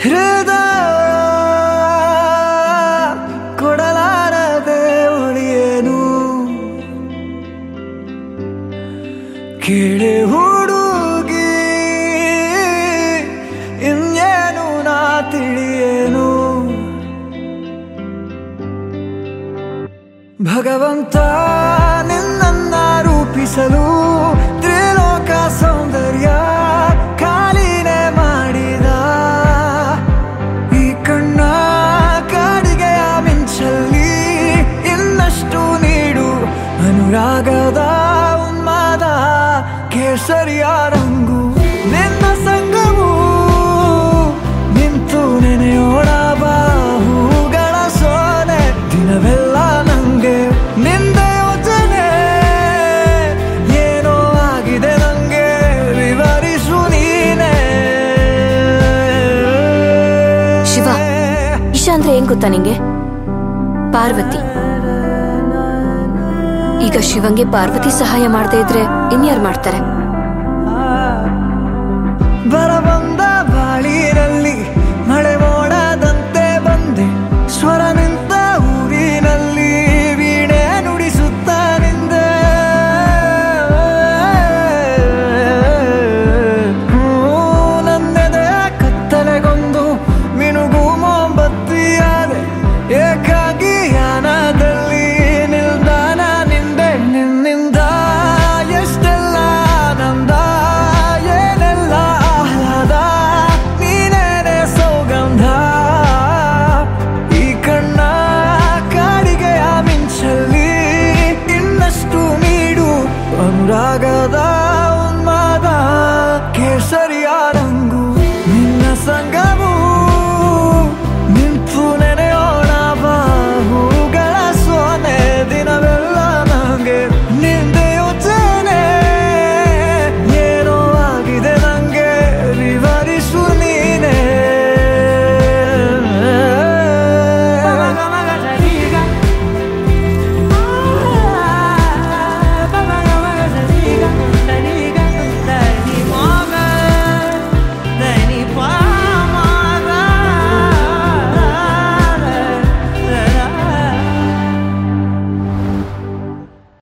ಹೃದಯ ಕೊಡಲಾರದೆ ಉಳಿಯೇನು ಕೇಳೆ ಹುಡುಗಿ ಇನ್ನೇನು ನಾ ತಿಳಿಯೇನು ಭಗವಂತ ನಿನ್ನನ್ನ ರೂಪಿಸಲು ತ್ರಿಲೋಕ ಸೌಂದರ್ಯ ಖಾಲಿನೇ ಮಾಡಿದ ಈ ಕಣ್ಣ ಕಾಡಿಗೆಯ ಮಿಂಚಲ್ಲಿ ಇನ್ನಷ್ಟು ನೀಡು ಅನುರಾಗದ ಉನ್ಮಾದ ಕೇಸರಿಯ ರಂಗು ನಿನ್ನ ಸಂಗವು ನಿಂತು ನೆನೆಯೋಣ ಬಾಹುಗಳ ಸೋನೆ ದಿನವೆಲ್ಲ ನಂಗೆ ನಿಂದ ಯೋಚನೆ ಏನೋ ಆಗಿದೆ ನಂಗೆ ವಿವರಿಸು ನೀನೆ ಶಿವ ಇಶಾ ಅಂದ್ರೆ ಏನ್ ಗೊತ್ತಾ ನಿಂಗೆ ಪಾರ್ವತಿ ಈಗ ಶಿವಂಗೆ ಪಾರ್ವತಿ ಸಹಾಯ ಮಾಡದೇ ಇದ್ರೆ ಇನ್ಯಾರು ಮಾಡ್ತಾರೆ ಬರಬಂದ ಬಾಳಿನಲ್ಲಿ ಮಳೆ ಮೋಡದಂತೆ ಬಂದೆ ಸ್ವರ ನಿನ್ನ